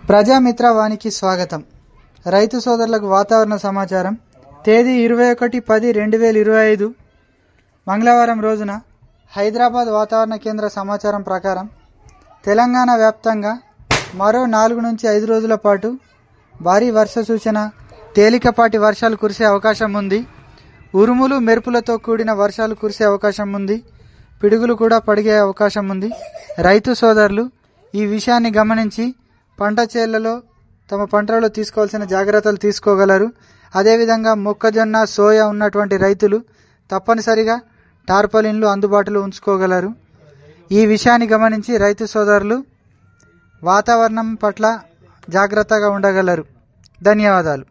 ప్రజామిత్ర వానికి స్వాగతం రైతు సోదరులకు వాతావరణ సమాచారం తేదీ ఇరవై ఒకటి పది రెండు వేల ఇరవై ఐదు మంగళవారం రోజున హైదరాబాద్ వాతావరణ కేంద్ర సమాచారం ప్రకారం తెలంగాణ వ్యాప్తంగా మరో నాలుగు నుంచి ఐదు రోజుల పాటు భారీ వర్ష సూచన తేలికపాటి వర్షాలు కురిసే అవకాశం ఉంది ఉరుములు మెరుపులతో కూడిన వర్షాలు కురిసే అవకాశం ఉంది పిడుగులు కూడా పడిగే అవకాశం ఉంది రైతు సోదరులు ఈ విషయాన్ని గమనించి పంట చేళ్లలో తమ పంటలలో తీసుకోవాల్సిన జాగ్రత్తలు తీసుకోగలరు అదేవిధంగా మొక్కజొన్న సోయా ఉన్నటువంటి రైతులు తప్పనిసరిగా టార్పలిన్లు అందుబాటులో ఉంచుకోగలరు ఈ విషయాన్ని గమనించి రైతు సోదరులు వాతావరణం పట్ల జాగ్రత్తగా ఉండగలరు ధన్యవాదాలు